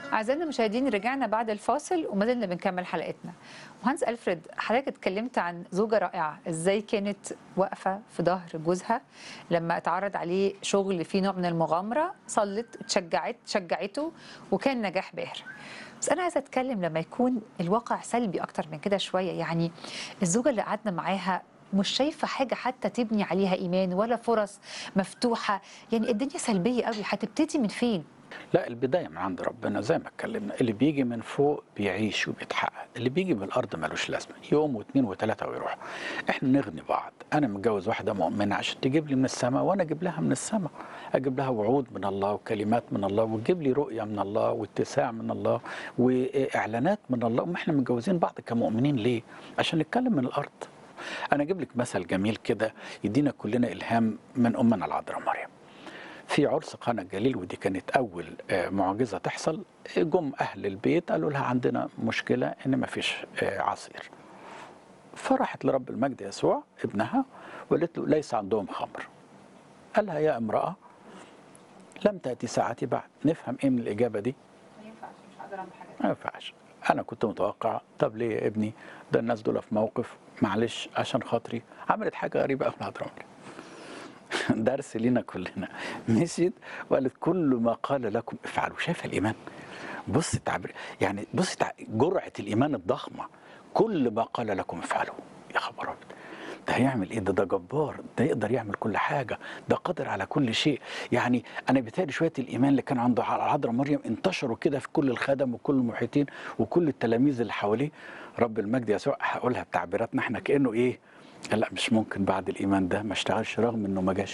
أعزائنا المشاهدين رجعنا بعد الفاصل وما زلنا بنكمل حلقتنا. مهندس ألفريد حضرتك اتكلمت عن زوجة رائعة ازاي كانت واقفة في ظهر جوزها لما اتعرض عليه شغل فيه نوع من المغامرة صلت اتشجعت شجعته وكان نجاح باهر. بس أنا عايزة أتكلم لما يكون الواقع سلبي أكتر من كده شوية يعني الزوجة اللي قعدنا معاها مش شايفة حاجة حتى تبني عليها إيمان ولا فرص مفتوحة يعني الدنيا سلبية قوي هتبتدي من فين؟ لا البداية من عند ربنا زي ما اتكلمنا اللي بيجي من فوق بيعيش وبيتحقق اللي بيجي من الأرض ملوش لازمة يوم واثنين وثلاثة ويروح احنا نغني بعض أنا متجوز واحدة مؤمنة عشان تجيب لي من السماء وأنا أجيب لها من السماء أجيب لها وعود من الله وكلمات من الله وتجيب لي رؤية من الله واتساع من الله وإعلانات من الله ما احنا متجوزين بعض كمؤمنين ليه؟ عشان نتكلم من الأرض أنا أجيب لك مثل جميل كده يدينا كلنا إلهام من أمنا العذراء مريم في عرس قنا الجليل ودي كانت اول معجزه تحصل جم اهل البيت قالوا لها عندنا مشكله ان ما فيش عصير فراحت لرب المجد يسوع ابنها وقالت له ليس عندهم خمر قال لها يا امراه لم تاتي ساعتي بعد نفهم ايه من الاجابه دي ما ينفعش مش هقدر اعمل حاجة ما ينفعش انا كنت متوقع طب ليه يا ابني ده الناس دول في موقف معلش عشان خاطري عملت حاجه غريبه قوي العذراء درس لينا كلنا مشيت وقالت كل ما قال لكم افعلوا شايف الايمان بص التعبير يعني بص تع... جرعه الايمان الضخمه كل ما قال لكم افعلوا يا خبر أبيض. ده هيعمل ايه ده ده جبار ده يقدر يعمل كل حاجه ده قادر على كل شيء يعني انا بيتهيألي شويه الايمان اللي كان عنده على العذراء مريم انتشروا كده في كل الخدم وكل المحيطين وكل التلاميذ اللي حواليه رب المجد يسوع هقولها بتعبيراتنا احنا كانه ايه لا مش ممكن بعد الايمان ده ما اشتغلش رغم انه ما جاش